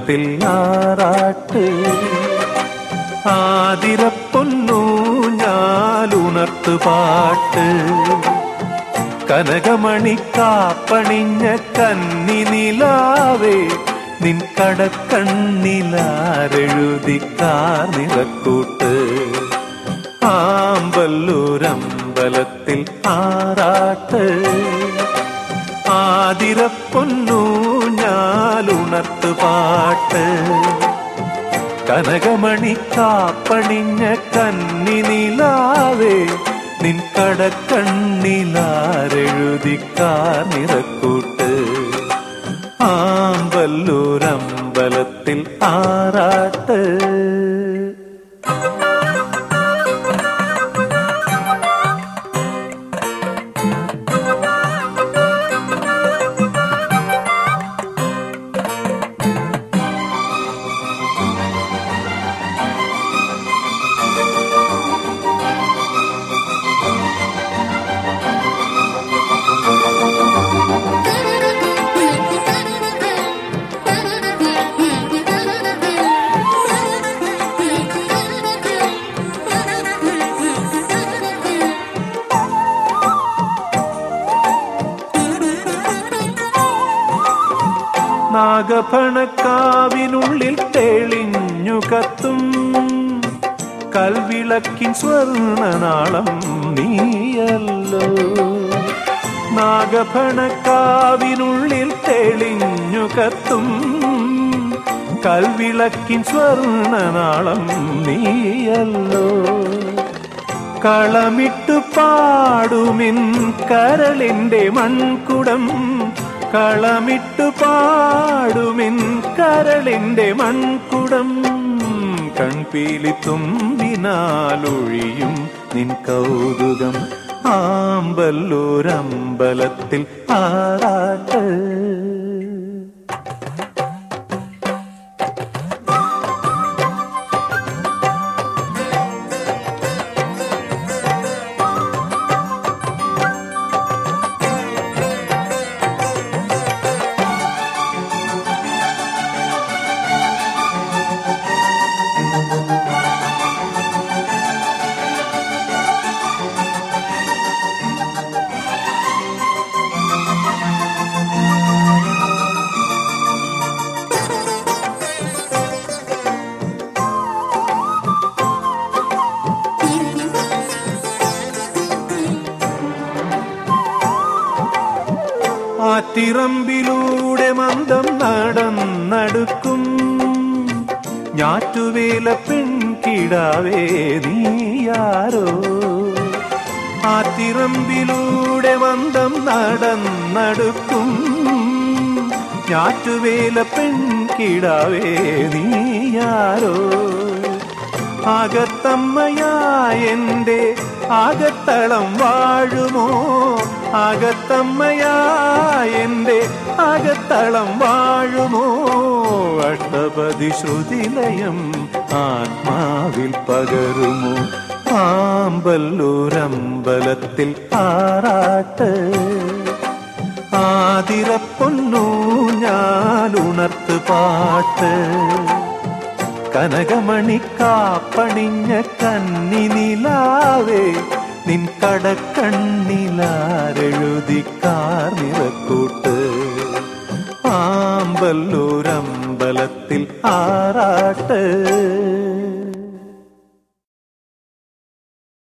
അമ്പലത്തിൽ ആറാട്ട് ആതിരപ്പൊന്നു ഞാലുണർത്തു പാട്ട് കനകമണി കാപ്പണിഞ്ഞ കന്നി നിലാവേ നിൻ കടക്കണ്ണിലാരെഴുതി കാർനിറക്കൂട്ട് ആമ്പല്ലൂരമ്പലത്തിൽ ആറാട്ട് ആതിരപ്പൊന്നു ഞാലുണർത്തു പാട്ട് കനകമണി കാപ്പണിഞ്ഞ കന്നി നിലാവേ നിൻ കടക്കണ്ണിലാരെഴുതി കാർനിറക്കൂട്ട് ആമ്പല്ലൂരമ്പലത്തിൽ ആറാട്ട് നാഗഫണക്കാവിനുള്ളിൽ തെളിഞ്ഞു കത്തും കൽവിളക്കിൻ സ്വർണനാളം നീയല്ലോ നാഗഫണക്കാവിനുള്ളിൽ തെളിഞ്ഞു കത്തും കൽവിളക്കിൻ സ്വർണനാളം നീയല്ലോ കളമിട്ടു പാടുമിൻ കരളിന്റെ മൺകുടം കളമിട്ടു പാടുമിൻ കരളിന്റെ മൺകുടം കൺപീലി തുമ്പിനാലൊഴിയും നിൻ കൗതുകം ആമ്പല്ലൂരമ്പലത്തിൽ ആറാട്ട് ആറ്റിറമ്പിലൂടെ മന്ദം നടന്നടുക്കും ഞാറ്റുവേല പെൺകിടാവേ നീയാരോ ആറ്റിറമ്പിലൂടെ മന്ദം നടന്നടുക്കും ഞാറ്റുവേല പെൺകിടാവേ നീയാരോ അകത്തമ്മയായെന്റെ അകത്തളം വാഴുമോ അകത്തമ്മയായെന്റെ അകത്തളം വാഴുമോ അഷ്ടപതി ശ്രുതിലയം ആത്മാവിൽ പകരുമോ ആമ്പല്ലൂരമ്പലത്തിൽ ആറാട്ട് ആതിരപ്പൊന്നു ഞാനുണർത്ത് പാട്ട് കനകമണി കാപ്പണിഞ്ഞ കന്നി നിലാവേ നിൻ കടക്കണ്ണിലാരെഴുതി കാർനിറക്കൂട്ട് ആമ്പല്ലൂരമ്പലത്തിൽ ആറാട്ട്